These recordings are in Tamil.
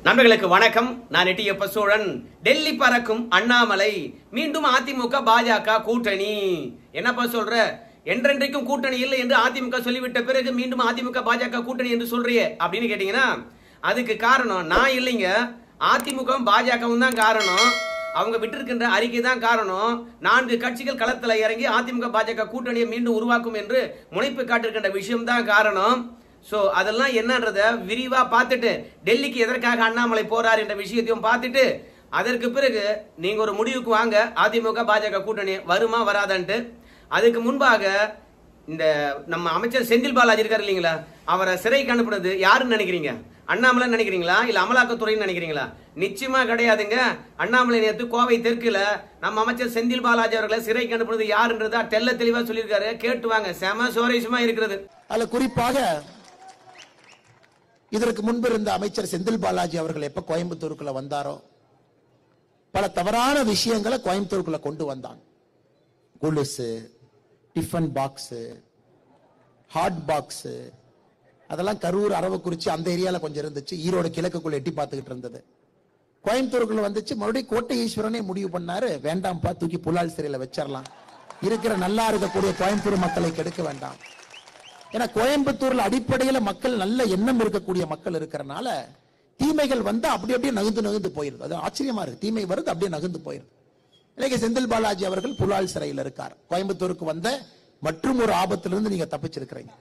நண்பர்களுக்கு வணக்கம் நான் எட்டியப்ப சோழன் டெல்லி பறக்கும் அண்ணாமலை மீண்டும் அதிமுக பாஜக கூட்டணி என்னப்பா சொல்ற என்றென்றைக்கும் கூட்டணி இல்லை என்று அதிமுக சொல்லிவிட்ட பிறகு மீண்டும் அதிமுக பாஜக கூட்டணி என்று சொல்றியே அப்படின்னு கேட்டீங்கன்னா அதுக்கு காரணம் நான் இல்லைங்க அதிமுகவும் பாஜகவும் தான் காரணம் அவங்க விட்டிருக்கின்ற அறிக்கை தான் காரணம் நான்கு கட்சிகள் களத்துல இறங்கி அதிமுக பாஜக கூட்டணியை மீண்டும் உருவாக்கும் என்று முனைப்பு காட்டிருக்கின்ற விஷயம் தான் காரணம் சோ அதெல்லாம் என்னன்றத விரிவா பார்த்துட்டு டெல்லிக்கு எதற்காக அண்ணாமலை போறார் என்ற விஷயத்தையும் பார்த்துட்டு அதற்கு பிறகு நீங்க ஒரு முடிவுக்கு வாங்க அதிமுக பாஜக கூட்டணி வருமா வராதான்ட்டு அதுக்கு முன்பாக இந்த நம்ம அமைச்சர் செந்தில் பாலாஜி இருக்காரு இல்லைங்களா அவரை சிறைக்கு அனுப்புனது யாருன்னு நினைக்கிறீங்க அண்ணாமலை நினைக்கிறீங்களா இல்ல அமலாக்கத்துறைன்னு நினைக்கிறீங்களா நிச்சயமா கிடையாதுங்க அண்ணாமலை நேத்து கோவை தெற்குல நம்ம அமைச்சர் செந்தில் பாலாஜி அவர்களை சிறைக்கு அனுப்புனது யாருன்றதா தெல்ல தெளிவா சொல்லியிருக்காரு கேட்டு வாங்க செம சுவாரஸ்யமா இருக்கிறது அதுல குறிப்பாக இதற்கு முன்பு இருந்த அமைச்சர் செந்தில் பாலாஜி அவர்கள் எப்ப கோயம்புத்தூருக்குள்ள வந்தாரோ பல தவறான விஷயங்களை கோயம்புத்தூருக்குள்ள கொண்டு வந்தான் கொலுசு டிஃபன் பாக்ஸ் ஹாட் பாக்ஸ் அதெல்லாம் கரூர் அரவக்குறிச்சி அந்த ஏரியால கொஞ்சம் இருந்துச்சு ஈரோடு கிழக்குக்குள்ள எட்டி பார்த்துக்கிட்டு இருந்தது கோயம்புத்தூருக்குள்ள வந்துச்சு மறுபடியும் கோட்டை ஈஸ்வரனே முடிவு பண்ணாரு வேண்டாம்ப்பா தூக்கி புலால் சிறையில வச்சிடலாம் இருக்கிற நல்லா இருக்கக்கூடிய கோயம்புத்தூர் மக்களை கெடுக்க வேண்டாம் ஏன்னா கோயம்புத்தூர்ல அடிப்படையில மக்கள் நல்ல எண்ணம் இருக்கக்கூடிய மக்கள் இருக்கிறனால தீமைகள் வந்து அப்படி அப்படியே நகுந்து நகுந்து போயிருது அது ஆச்சரியமா இருக்கு தீமை வருது அப்படியே நகுந்து போயிருது இன்னைக்கு செந்தில் பாலாஜி அவர்கள் புலால் சிறையில் இருக்கார் கோயம்புத்தூருக்கு வந்த மற்றும் ஒரு ஆபத்திலிருந்து நீங்க தப்பிச்சிருக்கிறீங்க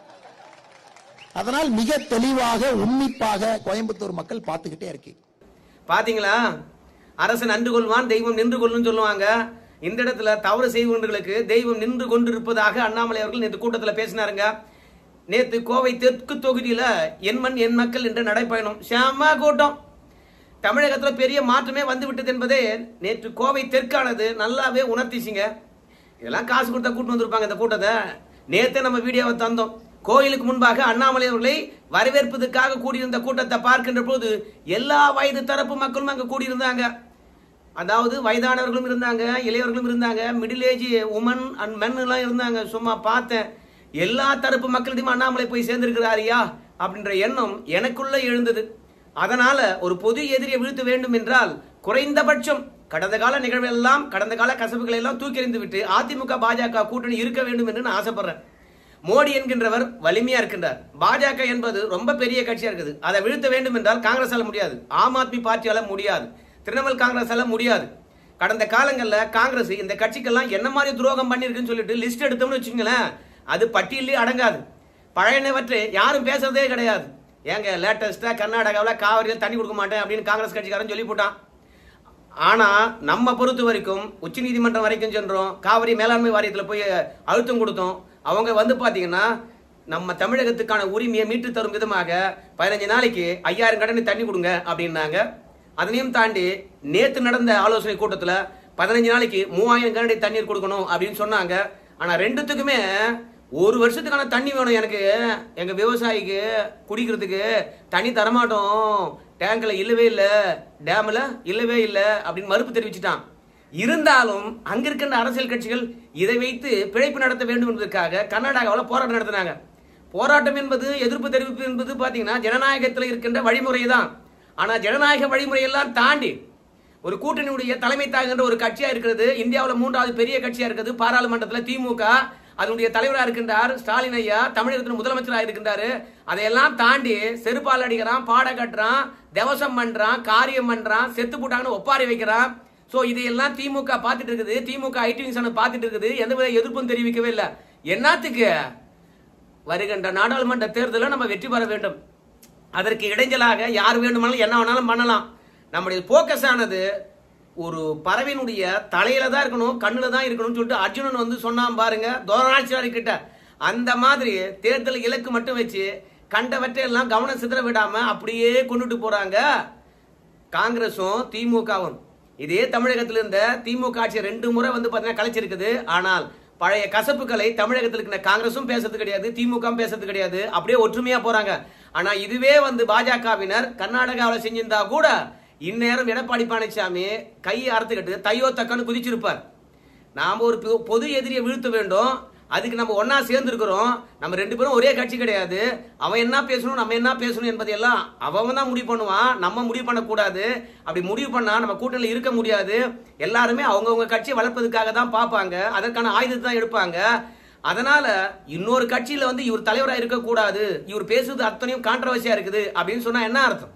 அதனால் மிக தெளிவாக உன்னிப்பாக கோயம்புத்தூர் மக்கள் பார்த்துக்கிட்டே இருக்கீங்க பாத்தீங்களா அரசன் அன்று கொள்வான் தெய்வம் நின்று கொள்ளும் சொல்லுவாங்க இந்த இடத்துல தவறு செய்வர்களுக்கு தெய்வம் நின்று கொண்டிருப்பதாக அண்ணாமலை அவர்கள் நேற்று கூட்டத்துல பேசினாருங்க நேத்து கோவை தெற்கு தொகுதியில என் மண் என் மக்கள் என்ற நடைப்பயணம் செம கூட்டம் தமிழகத்துல பெரிய மாற்றமே வந்து விட்டது என்பதே நேற்று கோவை தெற்கானது நல்லாவே உணர்த்திச்சிங்க இதெல்லாம் காசு கொடுத்தா கூட்டு வந்திருப்பாங்க இந்த கூட்டத்தை நேத்தே நம்ம வீடியோவை தந்தோம் கோயிலுக்கு முன்பாக அண்ணாமலை அவர்களை வரவேற்பதற்காக கூடியிருந்த கூட்டத்தை பார்க்கின்ற போது எல்லா வயது தரப்பு மக்களும் அங்க கூடியிருந்தாங்க அதாவது வயதானவர்களும் இருந்தாங்க இளையவர்களும் இருந்தாங்க middle age women and men எல்லாம் இருந்தாங்க சும்மா பார்த்தேன் எல்லா தரப்பு மக்களிடையும் அண்ணாமலை போய் சேர்ந்திருக்கிறாரியா அப்படின்ற எண்ணம் எனக்குள்ள எழுந்தது அதனால ஒரு பொது எதிரியை வீழ்த்த வேண்டும் என்றால் குறைந்தபட்சம் கடந்த கால நிகழ்வெல்லாம் கடந்த கால கசப்புகளை எல்லாம் தூக்கி எறிந்து விட்டு அதிமுக பாஜக கூட்டணி இருக்க வேண்டும் என்று நான் ஆசைப்படுறேன் மோடி என்கின்றவர் வலிமையா இருக்கின்றார் பாஜக என்பது ரொம்ப பெரிய கட்சியா இருக்குது அதை வீழ்த்த வேண்டும் என்றால் காங்கிரஸால முடியாது ஆம் ஆத்மி பார்ட்டியால முடியாது திரிணாமுல் காங்கிரஸால முடியாது கடந்த காலங்கள்ல காங்கிரஸ் இந்த கட்சிக்கெல்லாம் என்ன மாதிரி துரோகம் பண்ணிருக்குன்னு சொல்லிட்டு லிஸ்ட் எடுத்தோம்னு வச்சுங்களேன் அது பட்டியலே அடங்காது பழையனவற்றை யாரும் பேசுறதே கிடையாது ஏங்க லேட்டஸ்டா கர்நாடகாவில் காவிரியில் தண்ணி கொடுக்க மாட்டேன் அப்படின்னு காங்கிரஸ் கட்சிக்காரன் சொல்லி போட்டான் ஆனா நம்ம பொறுத்த வரைக்கும் உச்ச நீதிமன்றம் வரைக்கும் சென்றோம் காவிரி மேலாண்மை வாரியத்துல போய் அழுத்தம் கொடுத்தோம் அவங்க வந்து பாத்தீங்கன்னா நம்ம தமிழகத்துக்கான உரிமையை மீட்டு தரும் விதமாக பதினஞ்சு நாளைக்கு ஐயாயிரம் கடனை தண்ணி கொடுங்க அப்படின்னாங்க அதனையும் தாண்டி நேத்து நடந்த ஆலோசனை கூட்டத்துல பதினஞ்சு நாளைக்கு மூவாயிரம் கனடி தண்ணீர் கொடுக்கணும் அப்படின்னு சொன்னாங்க ஆனா ரெண்டுத்துக்குமே ஒரு வருஷத்துக்கான தண்ணி வேணும் எனக்கு எங்க விவசாயிக்கு குடிக்கிறதுக்கு தண்ணி தரமாட்டோம் டேங்க்ல இல்லவே இல்ல டேம்ல இல்லவே இல்ல அப்படின்னு மறுப்பு தெரிவிச்சிட்டான் இருந்தாலும் அங்க இருக்கின்ற அரசியல் கட்சிகள் இதை வைத்து பிழைப்பு நடத்த வேண்டும் என்பதற்காக கர்நாடகாவில் போராட்டம் நடத்தினாங்க போராட்டம் என்பது எதிர்ப்பு தெரிவிப்பு என்பது பாத்தீங்கன்னா ஜனநாயகத்தில் இருக்கின்ற வழிமுறை தான் ஆனா ஜனநாயக வழிமுறையெல்லாம் தாண்டி ஒரு கூட்டணியுடைய தலைமை தாங்குகின்ற ஒரு கட்சியா இருக்கிறது இந்தியாவில் மூன்றாவது பெரிய கட்சியா இருக்குது பாராளுமன்றத்தில் திமுக அதனுடைய தலைவராக இருக்கின்றார் ஸ்டாலின் ஐயா தமிழகத்தின் முதலமைச்சராக இருக்கின்றாரு அதையெல்லாம் தாண்டி செருப்பால் அடிக்கிறான் பாட கட்டுறான் தேவசம் பண்றான் காரியம் பண்றான் செத்து போட்டாங்கன்னு ஒப்பாரி வைக்கிறான் சோ இதையெல்லாம் திமுக பார்த்துட்டு இருக்குது திமுக ஐடி விங்ஸ் பார்த்துட்டு இருக்குது எந்தவித எதிர்ப்பும் தெரிவிக்கவே இல்லை என்னத்துக்கு வருகின்ற நாடாளுமன்ற தேர்தலில் நம்ம வெற்றி பெற வேண்டும் அதற்கு இடைஞ்சலாக யார் வேண்டுமானாலும் என்ன வேணாலும் பண்ணலாம் நம்முடைய போக்கஸ் ஆனது ஒரு பறவையினுடைய தலையில தான் இருக்கணும் கண்ணுல தான் இருக்கணும்னு சொல்லிட்டு அர்ஜுனன் வந்து சொன்னான் பாருங்க தோரணாச்சாரி கிட்ட அந்த மாதிரி தேர்தல் இலக்கு மட்டும் வச்சு கண்டவற்றை எல்லாம் கவனம் சிதற விடாம அப்படியே கொண்டுட்டு போறாங்க காங்கிரஸும் திமுகவும் இதே தமிழகத்தில் இருந்த திமுக ஆட்சி ரெண்டு முறை வந்து பாத்தீங்கன்னா கலைச்சிருக்குது ஆனால் பழைய கசப்புகளை தமிழகத்தில் இருக்கிற காங்கிரஸும் பேசுறது கிடையாது திமுக பேசுறது கிடையாது அப்படியே ஒற்றுமையா போறாங்க ஆனா இதுவே வந்து பாஜகவினர் கர்நாடகாவில் செஞ்சிருந்தா கூட இந்நேரம் எடப்பாடி பழனிசாமி கையை அறுத்துக்கிட்டு தையோ தக்கன்னு குதிச்சிருப்பார் நாம் ஒரு பொ- பொது எதிரியை வீழ்த்த வேண்டும் அதுக்கு நம்ம ஒண்ணா சேர்ந்துருக்கிறோம் நம்ம ரெண்டு பேரும் ஒரே கட்சி கிடையாது அவன் என்ன பேசணும் நம்ம என்ன பேசணும் என்பதையெல்லாம் அவன் தான் முடிவு பண்ணுவான் நம்ம முடிவு பண்ணக்கூடாது அப்படி முடிவு பண்ணா நம்ம கூட்டணியில் இருக்க முடியாது எல்லாருமே அவங்கவுங்க கட்சியை வளர்ப்பதற்காக தான் பார்ப்பாங்க அதற்கான ஆயுதத்தை தான் எடுப்பாங்க அதனால இன்னொரு கட்சியில வந்து இவர் தலைவராக இருக்கக்கூடாது இவர் பேசுறது அத்தனையும் கான்ட்ரவர்சியா இருக்குது அப்படின்னு சொன்னா என்ன அர்த்தம்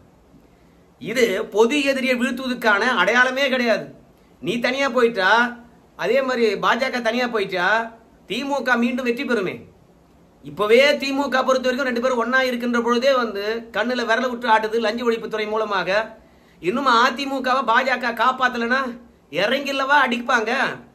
இது பொது எதிரியை வீழ்த்துவதற்கான அடையாளமே கிடையாது நீ தனியா போயிட்டா அதே மாதிரி பாஜக தனியா போயிட்டா திமுக மீண்டும் வெற்றி பெறுமே இப்பவே திமுக பொறுத்த வரைக்கும் ரெண்டு பேரும் ஒண்ணா இருக்கின்ற பொழுதே வந்து கண்ணுல விரல விட்டு ஆடுது லஞ்ச ஒழிப்புத்துறை மூலமாக இன்னும் அதிமுகவை பாஜக காப்பாத்தலைன்னா இறங்கில்லவா அடிப்பாங்க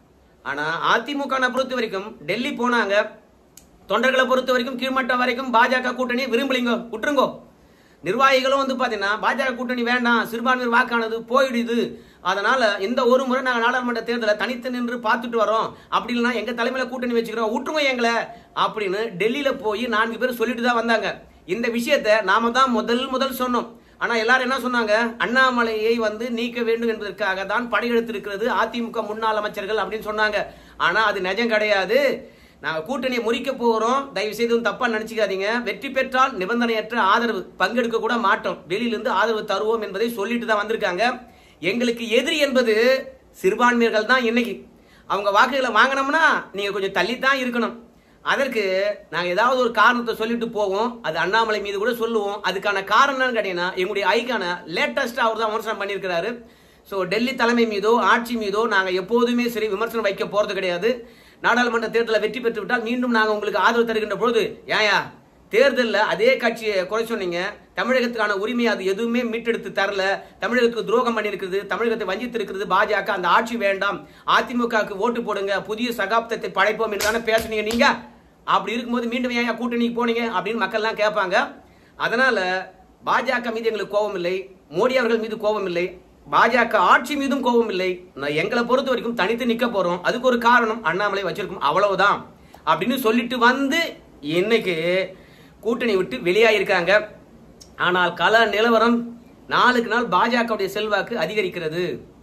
ஆனா அதிமுக னை பொறுத்த வரைக்கும் டெல்லி போனாங்க தொண்டர்களை பொறுத்த வரைக்கும் கீழ்மட்டம் வரைக்கும் பாஜக கூட்டணியை விரும்பலிங்க விட்டுருங்கோ நிர்வாகிகளும் வந்து பாத்தீங்கன்னா பாஜக கூட்டணி வேண்டாம் சிறுபான்மையர் வாக்கானது போயிடுது அதனால இந்த ஒரு முறை நாங்க நாடாளுமன்ற தேர்தலை தனித்து நின்று பார்த்துட்டு வரோம் அப்படி இல்லைன்னா எங்க தலைமையில கூட்டணி வச்சுக்கிறோம் விட்டுருங்க எங்களை அப்படின்னு டெல்லியில போய் நான்கு பேர் சொல்லிட்டு தான் வந்தாங்க இந்த விஷயத்தை நாம தான் முதல் முதல் சொன்னோம் ஆனா எல்லாரும் என்ன சொன்னாங்க அண்ணாமலையை வந்து நீக்க வேண்டும் என்பதற்காக தான் படையெடுத்திருக்கிறது அதிமுக முன்னாள் அமைச்சர்கள் அப்படின்னு சொன்னாங்க ஆனா அது நிஜம் கிடையாது நாங்க கூட்டணியை முறிக்க போகிறோம் தயவு செய்து வந்து தப்பா நினைச்சுக்காதீங்க வெற்றி பெற்றால் நிபந்தனையற்ற ஆதரவு பங்கெடுக்க கூட மாட்டோம் வெளியிலிருந்து ஆதரவு தருவோம் என்பதை சொல்லிட்டு தான் வந்திருக்காங்க எங்களுக்கு எதிரி என்பது சிறுபான்மையர்கள் தான் இன்னைக்கு அவங்க வாக்குகளை வாங்கினோம்னா நீங்க கொஞ்சம் தள்ளி தான் இருக்கணும் அதற்கு நாங்க ஏதாவது ஒரு காரணத்தை சொல்லிட்டு போவோம் அது அண்ணாமலை மீது கூட சொல்லுவோம் அதுக்கான காரணம் என்னன்னு கேட்டீங்கன்னா எங்களுடைய ஐக்கான லேட்டஸ்டா அவர் தான் விமர்சனம் பண்ணியிருக்கிறாரு ஸோ டெல்லி தலைமை மீதோ ஆட்சி மீதோ நாங்க எப்போதுமே சரி விமர்சனம் வைக்க போறது கிடையாது நாடாளுமன்ற தேர்தலில் வெற்றி பெற்று விட்டால் மீண்டும் நாங்க உங்களுக்கு ஆதரவு தருகின்ற பொழுது ஏயா தேர்தலில் அதே கட்சியை குறை சொன்னீங்க தமிழகத்துக்கான உரிமையை அது எதுவுமே மீட்டெடுத்து தரல தமிழகத்துக்கு துரோகம் பண்ணியிருக்கிறது தமிழகத்தை வஞ்சித்து இருக்கிறது பாஜக அந்த ஆட்சி வேண்டாம் அதிமுகவுக்கு ஓட்டு போடுங்க புதிய சகாப்தத்தை படைப்போம் என்று தானே பேசுனீங்க நீங்க அப்படி இருக்கும்போது மீண்டும் ஏன் கூட்டணிக்கு போனீங்க அப்படின்னு மக்கள்லாம் கேட்பாங்க அதனால பாஜக மீது எங்களுக்கு கோபம் இல்லை மோடி அவர்கள் மீது கோபம் இல்லை பாஜக ஆட்சி மீதும் கோபம் இல்லை நான் எங்களை பொறுத்த வரைக்கும் தனித்து நிக்க போறோம் அதுக்கு ஒரு காரணம் அண்ணாமலை வச்சிருக்கும் அவ்வளவுதான் அப்படின்னு சொல்லிட்டு வந்து இன்னைக்கு கூட்டணி விட்டு வெளியாயிருக்காங்க ஆனால் கள நிலவரம் நாளுக்கு நாள் பாஜகவுடைய செல்வாக்கு அதிகரிக்கிறது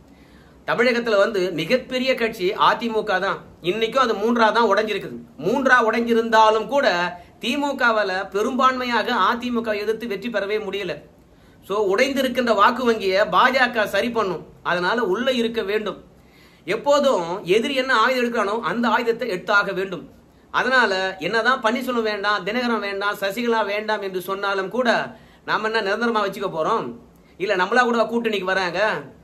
தமிழகத்துல வந்து மிகப்பெரிய கட்சி அதிமுக தான் இன்னைக்கும் அது மூன்றா தான் உடைஞ்சிருக்குது மூன்றா உடைஞ்சிருந்தாலும் கூட திமுகவால பெரும்பான்மையாக அதிமுக எதிர்த்து வெற்றி பெறவே முடியல சோ உடைந்திருக்கின்ற வாக்கு வங்கியை பாஜக சரி பண்ணும் அதனால உள்ள இருக்க வேண்டும் எப்போதும் எதிரி என்ன ஆயுதம் எடுக்கிறானோ அந்த ஆயுதத்தை எடுத்தாக வேண்டும் அதனால என்னதான் பன்னீர்செல்வம் வேண்டாம் தினகரன் வேண்டாம் சசிகலா வேண்டாம் என்று சொன்னாலும் கூட நாம என்ன நிரந்தரமா வச்சுக்க போறோம் இல்ல நம்மளா கூட கூட்டணிக்கு வராங்க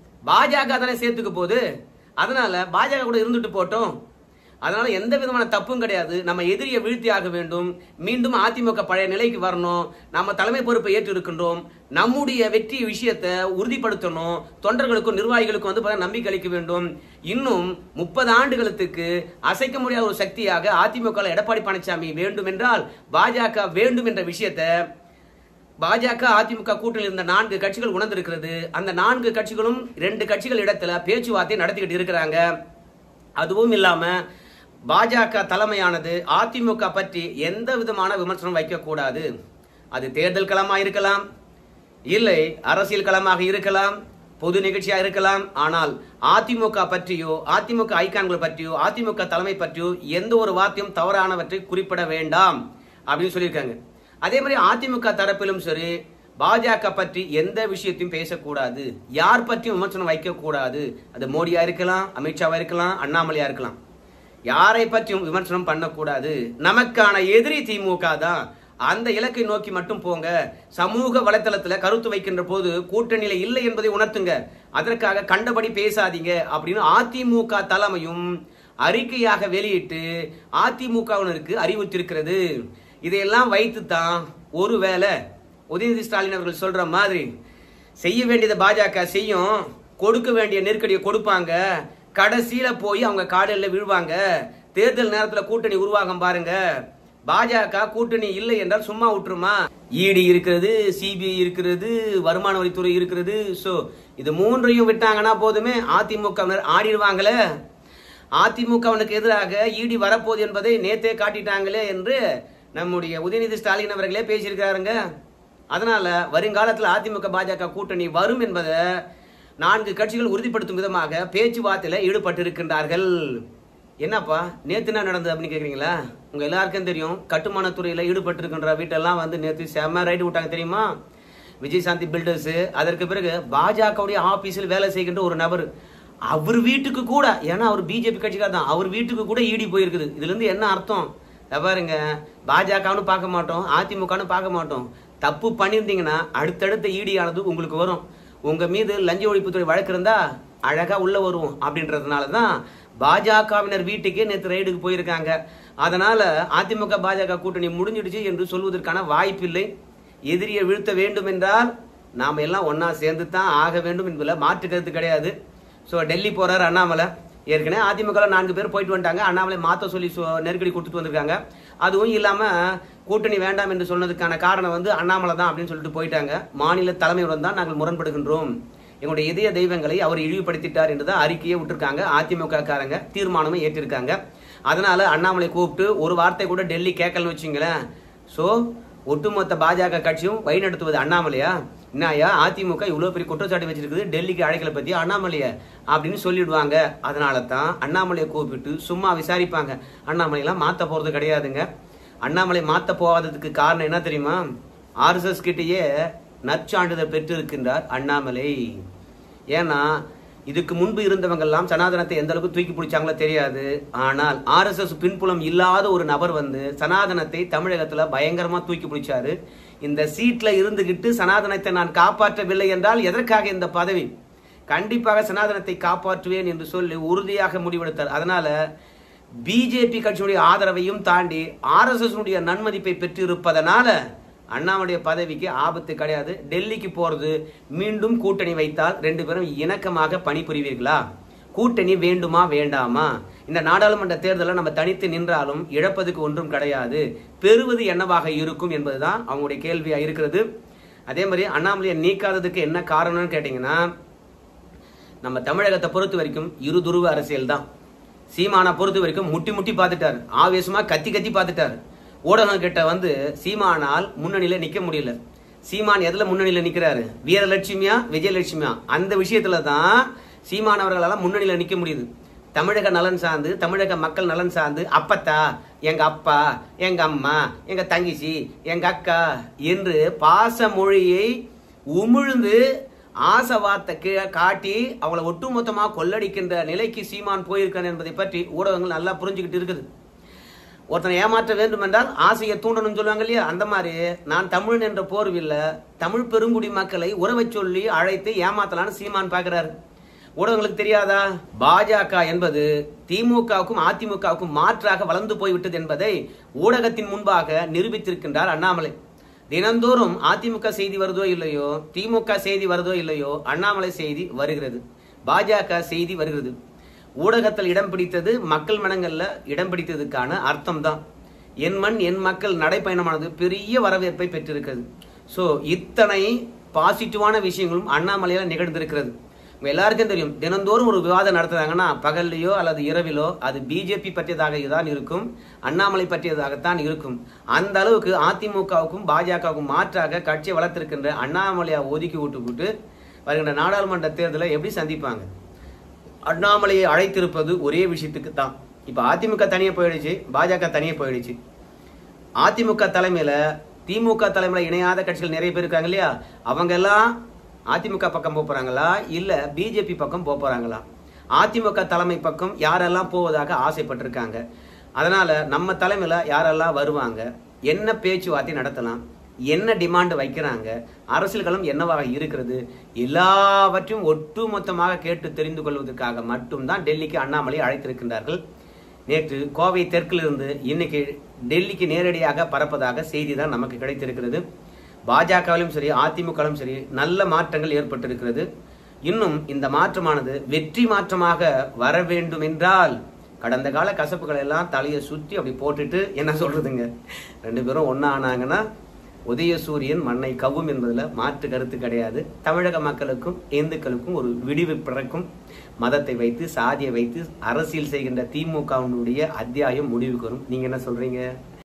பாஜக தானே சேர்த்துக்க போகுது அதனால பாஜக கூட இருந்துட்டு போட்டோம் அதனால எந்த விதமான தப்பும் கிடையாது நம்ம எதிரியை வீழ்த்தி ஆக வேண்டும் மீண்டும் அதிமுக பழைய நிலைக்கு வரணும் நம்ம தலைமை பொறுப்பை ஏற்று இருக்கின்றோம் நம்முடைய வெற்றி விஷயத்தை உறுதிப்படுத்தணும் தொண்டர்களுக்கும் நிர்வாகிகளுக்கும் வந்து பார்த்தா நம்பிக்கை அளிக்க வேண்டும் இன்னும் முப்பது ஆண்டுகளுக்கு அசைக்க முடியாத ஒரு சக்தியாக அதிமுக ல எடப்பாடி பழனிசாமி வேண்டும் என்றால் பாஜக வேண்டும் என்ற விஷயத்தை பாஜக அதிமுக கூட்டணியில் இருந்த நான்கு கட்சிகள் உணர்ந்திருக்கிறது அந்த நான்கு கட்சிகளும் ரெண்டு கட்சிகள் இடத்துல பேச்சுவார்த்தை நடத்திக்கிட்டு இருக்கிறாங்க அதுவும் இல்லாம பாஜக தலைமையானது அதிமுக பற்றி எந்த விதமான விமர்சனம் வைக்கக்கூடாது அது தேர்தல் களமா இருக்கலாம் இல்லை அரசியல் களமாக இருக்கலாம் பொது நிகழ்ச்சியா இருக்கலாம் ஆனால் அதிமுக பற்றியோ அதிமுக ஐகான்கள் பற்றியோ அதிமுக தலைமை பற்றியோ எந்த ஒரு வார்த்தையும் தவறானவற்றை குறிப்பிட வேண்டாம் அப்படின்னு சொல்லியிருக்காங்க அதே மாதிரி அதிமுக தரப்பிலும் சரி பாஜக பற்றி எந்த விஷயத்தையும் பேசக்கூடாது யார் பற்றியும் விமர்சனம் வைக்கக்கூடாது அது மோடியா இருக்கலாம் அமித்ஷாவா இருக்கலாம் அண்ணாமலையா இருக்கலாம் யாரை பற்றியும் விமர்சனம் பண்ணக்கூடாது நமக்கான எதிரி திமுக தான் அந்த இலக்கை நோக்கி மட்டும் போங்க சமூக வலைத்தளத்துல கருத்து வைக்கின்ற போது கூட்டணியில இல்லை என்பதை உணர்த்துங்க அதற்காக கண்டபடி பேசாதீங்க அப்படின்னு அதிமுக தலைமையும் அறிக்கையாக வெளியிட்டு அதிமுகவினருக்கு அறிவுறுத்திருக்கிறது இதையெல்லாம் வைத்து தான் ஒருவேளை உதயநிதி ஸ்டாலின் அவர்கள் சொல்ற மாதிரி செய்ய வேண்டியதை பாஜக செய்யும் கொடுக்க வேண்டிய நெருக்கடியை கொடுப்பாங்க கடைசியில போய் அவங்க காடல்ல விழுவாங்க தேர்தல் நேரத்துல கூட்டணி உருவாகும் பாருங்க பாஜக கூட்டணி இல்லை என்றால் சும்மா விட்டுருமா இடி இருக்கிறது சிபிஐ இருக்கிறது வருமான வரித்துறை இருக்கிறது சோ இது மூன்றையும் விட்டாங்கன்னா போதுமே அதிமுகவினர் ஆடிடுவாங்களே அதிமுகவனுக்கு எதிராக இடி வரப்போகுது என்பதை நேத்தே காட்டிட்டாங்களே என்று நம்முடைய உதயநிதி ஸ்டாலின் அவர்களே பேசியிருக்கிறாருங்க அதனால வருங்காலத்தில் அதிமுக பாஜக கூட்டணி வரும் என்பதை நான்கு கட்சிகள் உறுதிப்படுத்தும் விதமாக பேச்சுவார்த்தையில ஈடுபட்டிருக்கின்றார்கள் என்னப்பா நேத்து என்ன நடந்தது அப்படின்னு கேக்குறீங்களா உங்க எல்லாருக்கும் தெரியும் கட்டுமானத்துறையில ஈடுபட்டிருக்கின்ற வீட்டெல்லாம் வந்து நேற்று செம்ம ரைடு விட்டாங்க தெரியுமா விஜயசாந்தி பில்டர்ஸ் அதற்கு பிறகு பாஜகவுடைய ஆபீஸில் வேலை செய்கின்ற ஒரு நபர் அவர் வீட்டுக்கு கூட ஏன்னா அவர் பிஜேபி கட்சிக்கார தான் அவர் வீட்டுக்கு கூட ஈடி போயிருக்குது இதுல இருந்து என்ன அர்த்தம் இத பாருங்க பாஜகன்னு பார்க்க மாட்டோம் அதிமுகன்னு பார்க்க மாட்டோம் தப்பு பண்ணியிருந்தீங்கன்னா அடுத்தடுத்த ஈடி ஆனது உங்களுக்கு வரும் உங்க மீது லஞ்ச ஒழிப்புத்துறை வழக்கு இருந்தா அழகா உள்ள வருவோம் அப்படின்றதுனால தான் பாஜகவினர் வீட்டுக்கே நேற்று ரைடுக்கு போயிருக்காங்க அதனால அதிமுக பாஜக கூட்டணி முடிஞ்சிடுச்சு என்று சொல்வதற்கான வாய்ப்பில்லை எதிரியை வீழ்த்த வேண்டும் என்றால் நாம் எல்லாம் ஒண்ணா சேர்ந்து தான் ஆக வேண்டும் என்பதில் மாற்று கருத்து கிடையாது ஸோ டெல்லி போறாரு அண்ணாமலை ஏற்கனவே அதிமுக நான்கு பேர் போயிட்டு வந்துட்டாங்க அண்ணாமலை மாத்த சொல்லி சொ- நெருக்கடி கொடுத்துட்டு வந்திருக்காங்க அதுவும் இல்லாம கூட்டணி வேண்டாம் என்று சொன்னதுக்கான காரணம் வந்து அண்ணாமலை தான் அப்படின்னு சொல்லிட்டு போயிட்டாங்க மாநில தலைமையுடன் தான் நாங்கள் முரண்படுகின்றோம் எங்களுடைய இதய தெய்வங்களை அவர் இழிவுபடுத்திட்டார் என்று தான் அறிக்கையை விட்டுருக்காங்க அதிமுக காரங்க தீர்மானமும் ஏற்றிருக்காங்க அதனால அண்ணாமலை கூப்பிட்டு ஒரு வார்த்தை கூட டெல்லி கேட்கலன்னு வச்சுங்களேன் ஸோ ஒட்டுமொத்த பாஜக கட்சியும் வழிநடத்துவது அண்ணாமலையா என்னயா அதிமுக இவ்வளவு பெரிய குற்றச்சாட்டு வச்சிருக்குது டெல்லிக்கு அழைக்கல பத்தி அண்ணாமலைய அப்படின்னு சொல்லிடுவாங்க அதனால தான் அண்ணாமலையை கூப்பிட்டு சும்மா விசாரிப்பாங்க அண்ணாமலை எல்லாம் மாத்த போறது கிடையாதுங்க அண்ணாமலை மாத்த போகாததுக்கு காரணம் என்ன தெரியுமா ஆர்எஸ்எஸ் கிட்டேயே நற்சான்றிதழ் பெற்று இருக்கின்றார் அண்ணாமலை ஏன்னா இதுக்கு முன்பு இருந்தவங்க எல்லாம் சனாதனத்தை எந்த அளவுக்கு தூக்கி பிடிச்சாங்களோ தெரியாது ஆனால் ஆர்எஸ்எஸ் பின்புலம் இல்லாத ஒரு நபர் வந்து சனாதனத்தை தமிழகத்துல பயங்கரமா தூக்கி பிடிச்சாரு இந்த சீட்ல இருந்துகிட்டு சனாதனத்தை நான் காப்பாற்றவில்லை என்றால் எதற்காக இந்த பதவி கண்டிப்பாக சனாதனத்தை காப்பாற்றுவேன் என்று சொல்லி உறுதியாக முடிவெடுத்தார் அதனால பிஜேபி கட்சியுடைய ஆதரவையும் தாண்டி ஆர்எஸ்எஸ் உடைய நன்மதிப்பை பெற்று இருப்பதனால அண்ணாவுடைய பதவிக்கு ஆபத்து கிடையாது டெல்லிக்கு போறது மீண்டும் கூட்டணி வைத்தால் ரெண்டு பேரும் இணக்கமாக பணிபுரிவீர்களா கூட்டணி வேண்டுமா வேண்டாமா இந்த நாடாளுமன்ற தேர்தலில் நம்ம தனித்து நின்றாலும் இழப்பதுக்கு ஒன்றும் கிடையாது பெறுவது என்னவாக இருக்கும் என்பதுதான் அவங்களுடைய கேள்வியா இருக்கிறது அதே மாதிரி அண்ணாமலையை நீக்காததுக்கு என்ன காரணம்னு கேட்டீங்கன்னா நம்ம தமிழகத்தை பொறுத்த வரைக்கும் இரு துருவ அரசியல் தான் சீமானை பொறுத்த வரைக்கும் முட்டி முட்டி பார்த்துட்டாரு ஆவேசமா கத்தி கத்தி பார்த்துட்டாரு ஊடகம் கிட்ட வந்து சீமானால் முன்னணியில நிக்க முடியல சீமான் எதுல முன்னணியில நிக்கிறாரு வீரலட்சுமியா விஜயலட்சுமியா அந்த விஷயத்துல தான் சீமான் அவர்களால முன்னணியில நிக்க முடியுது தமிழக நலன் சார்ந்து தமிழக மக்கள் நலன் சார்ந்து அப்பத்தா எங்க அப்பா எங்க அம்மா எங்க தங்கிச்சி எங்க அக்கா என்று பாச மொழியை உமிழ்ந்து ஆசை வார்த்தை கீழே காட்டி அவங்கள ஒட்டுமொத்தமா கொள்ளடிக்கின்ற நிலைக்கு சீமான் போயிருக்கான் என்பதை பற்றி ஊடகங்கள் நல்லா புரிஞ்சுக்கிட்டு இருக்குது ஒருத்தனை ஏமாற்ற வேண்டும் என்றால் ஆசையை தூண்டணும்னு சொல்லுவாங்க இல்லையா அந்த மாதிரி நான் தமிழன் என்ற போர்வில்ல தமிழ் பெருங்குடி மக்களை உறவை சொல்லி அழைத்து ஏமாத்தலான்னு சீமான் பார்க்கிறாரு ஊடகங்களுக்கு தெரியாதா பாஜக என்பது திமுகவுக்கும் அதிமுகவுக்கும் மாற்றாக வளர்ந்து போய்விட்டது என்பதை ஊடகத்தின் முன்பாக நிரூபித்திருக்கின்றார் அண்ணாமலை தினந்தோறும் அதிமுக செய்தி வருதோ இல்லையோ திமுக செய்தி வருதோ இல்லையோ அண்ணாமலை செய்தி வருகிறது பாஜக செய்தி வருகிறது ஊடகத்தில் இடம் பிடித்தது மக்கள் மனங்கள்ல இடம் பிடித்ததுக்கான அர்த்தம் தான் என் மண் என் மக்கள் நடைப்பயணமானது பெரிய வரவேற்பை பெற்றிருக்கிறது ஸோ இத்தனை பாசிட்டிவான விஷயங்களும் அண்ணாமலையால நிகழ்ந்திருக்கிறது உங்க எல்லாருக்கும் தெரியும் தினந்தோறும் ஒரு விவாதம் நடத்துறாங்கன்னா பகல்லையோ அல்லது இரவிலோ அது பிஜேபி பற்றியதாக தான் இருக்கும் அண்ணாமலை பற்றியதாகத்தான் இருக்கும் அந்த அளவுக்கு அதிமுகவுக்கும் பாஜகவுக்கும் மாற்றாக கட்சியை வளர்த்திருக்கின்ற அண்ணாமலையை ஒதுக்கி விட்டுவிட்டு வருகின்ற நாடாளுமன்ற தேர்தலை எப்படி சந்திப்பாங்க அண்ணாமலையை அழைத்திருப்பது ஒரே விஷயத்துக்கு தான் இப்ப அதிமுக தனியே போயிடுச்சு பாஜக தனியே போயிடுச்சு அதிமுக தலைமையில திமுக தலைமையில இணையாத கட்சிகள் நிறைய பேர் இருக்காங்க இல்லையா அவங்க எல்லாம் அதிமுக பக்கம் போக போறாங்களா இல்ல பிஜேபி பக்கம் போக போறாங்களா அதிமுக தலைமை பக்கம் யாரெல்லாம் போவதாக ஆசைப்பட்டிருக்காங்க அதனால நம்ம தலைமையில யாரெல்லாம் வருவாங்க என்ன பேச்சுவார்த்தை நடத்தலாம் என்ன டிமாண்ட் வைக்கிறாங்க அரசியல் களம் என்னவாக இருக்கிறது எல்லாவற்றையும் ஒட்டுமொத்தமாக கேட்டு தெரிந்து கொள்வதற்காக மட்டும்தான் டெல்லிக்கு அண்ணாமலை அழைத்திருக்கின்றார்கள் நேற்று கோவை தெற்கிலிருந்து இன்னைக்கு டெல்லிக்கு நேரடியாக பறப்பதாக செய்தி தான் நமக்கு கிடைத்திருக்கிறது பாஜகவிலும் சரி அதிமுகவிலும் சரி நல்ல மாற்றங்கள் ஏற்பட்டிருக்கிறது இன்னும் இந்த மாற்றமானது வெற்றி மாற்றமாக வர வேண்டும் என்றால் கடந்த கால கசப்புகளை எல்லாம் தலையை சுற்றி அப்படி போட்டுட்டு என்ன சொல்றதுங்க ரெண்டு பேரும் ஒன்னா ஆனாங்கன்னா உதயசூரியன் மண்ணை கவ்வும் என்பதுல மாற்று கருத்து கிடையாது தமிழக மக்களுக்கும் இந்துக்களுக்கும் ஒரு விடிவு பிறக்கும் மதத்தை வைத்து சாதியை வைத்து அரசியல் செய்கின்ற திமுகவினுடைய அத்தியாயம் முடிவுக்கு வரும் நீங்க என்ன சொல்றீங்க